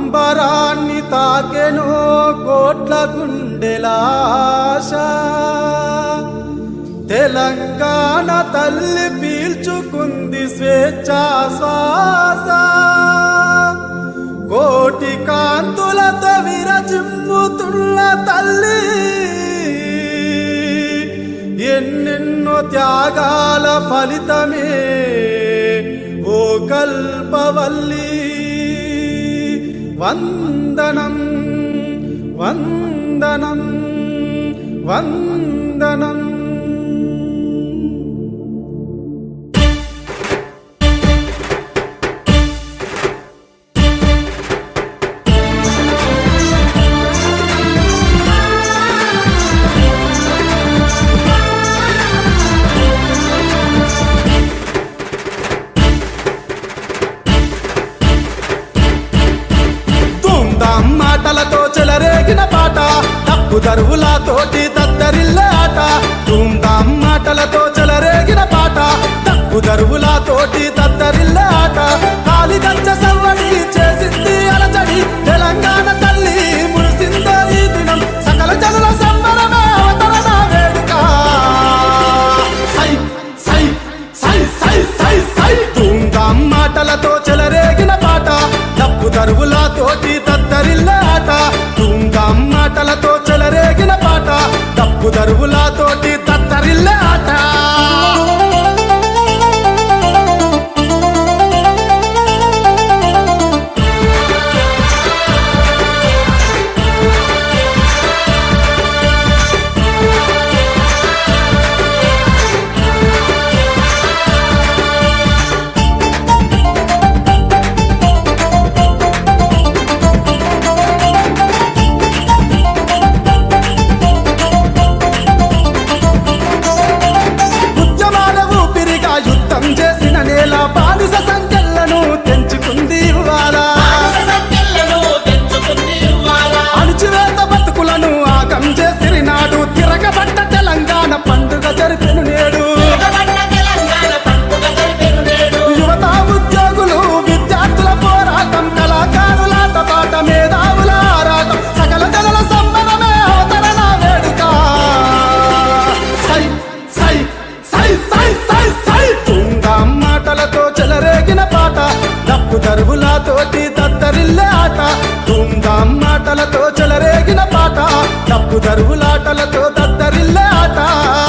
అంబరాన్ని తాకెను కోట్ల గుండెలాశ తెలంగాణ తల్లి పీల్చుకుంది స్వేచ్ఛా శ్వాస కోటి కాంతులతో విరజిమ్ముతున్న తల్లి ఎన్నెన్నో త్యాగాల ఫలితమే ఓ కల్పవల్లి వందనం వందనం వందనం ధూమ్ధాం మాటలతో చెలరేగిన పాట తప్పు దరువులతోటి తద్దరిల్లే ఆట ధూమ్ధాం మాటలతో చెలరేగిన పాట తప్పు దరువులతోటి తద్దరిల్లే ఆట కాలి గంజ సవ్వడి చేసింది అలజడి తెలంగాణ తల్లి మురిసిందే ఈ దినం సకల జనుల సంబరమే అవతరణ వేడుక సై సై సై సై సై సై ధూమ్ధాం మాటలతో చెలరేగిన పాట తప్పు దరువులతోటి తద్దరిల్లే ఆట ధూమ్ధాం మాటలతో చెలరేగిన పాట తప్పు దరువులతోటి తద్దరిల్లే ఆట ఉద్యమాల ఊపిరిగా యుద్ధం చేసిన నేల బానిస సంఖ్యలను తెంచుకుంది ఇవాళ అణిచివేత బతుకులను ఆగం చేసిరినాడు తిరగబడ్డ తెలంగాణ పండుగ జరిపెను నేడు యువత ఉద్యోగులు విద్యార్థుల పోరాటం కళాకారులాట పాట మేధావుల ఆరాటం సకల జనుల సంబరమే అవతరణ వేడుక సై సై సై సై సై సై తుంగాం మాటలతో చెలరేగిన పాట డప్పు దరువులతోటి దద్దరిల్లే ఆట తుంగాం మాటలతో చెలరేగిన పాట డప్పు దరువులాటలతో దద్దరిల్లే ఆట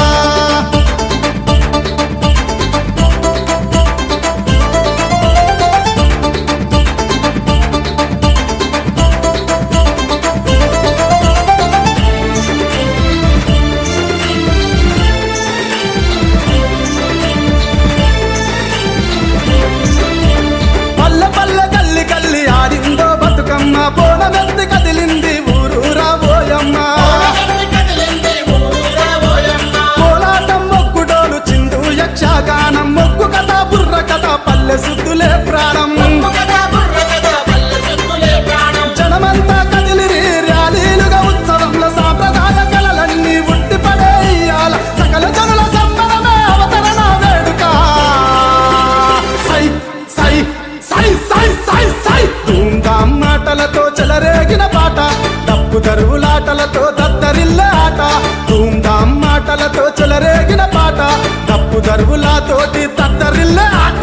పల్లె పల్లె కల్లి కల్లి ఆడిందో బతుకమ్మ బోనమెత్తి కదిలింది ఊరూరా ఓయమ్మ కోలాటం మొక్కుడోలు చిందు యక్షగానం మొక్కు కథ బుర్ర కథ పల్లె సుద్దులే ప్రాణం జనమంతా కదిలిరి ర్యాలీలుగా ఉత్సవంలో సాంప్రదాయ కళలన్నీ ఉట్టి పడేయాల సకల జనుల సంబరమే అవతరణ వేడుక సై సై సై సై సై సై ధూమ్ధాం మాటలతో చెలరేగిన పాట తప్పు దరువులాటలతో దద్దరిల్లే ఆట ధూమ్ధాం మాటలతో చెలరేగిన పాట తప్పు దరువులతోటి దద్దరిల్లే ఆట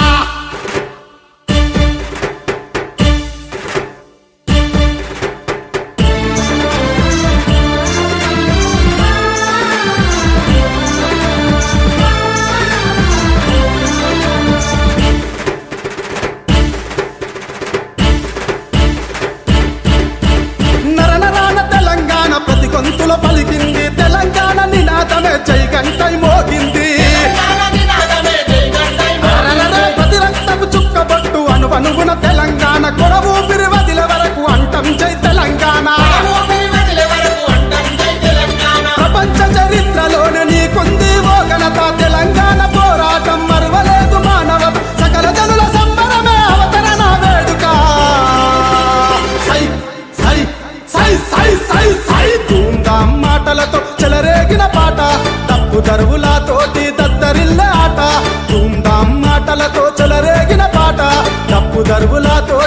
నరనరాన తెలంగాణ ప్రతి గొంతులో పలికింది తెలంగాణ నినాదమే జై గంటై మోగింది అరరరే ప్రతి రక్తపు చుక్కబొట్టు అనువనుగున తెలంగాణ కొరవు వదిల వరకు అంటం జై తెలంగాణ ప్రపంచ చరిత్రలోనే నీకుంది ఓ ఘనత తెలంగాణ పోరాటం మరువలేదు మానవత సకల జనుల సంబరమే అవతరణ వేడుక సై సై సై సై సై సై ధూమ్ధాం మాటలతో చెలరేగిన పాట తప్పు దరువులతోటి దద్దరిల్లే ఆట ధూమ్ధాం మాటలతో చెలరేగిన పాట తప్పు దరువులతో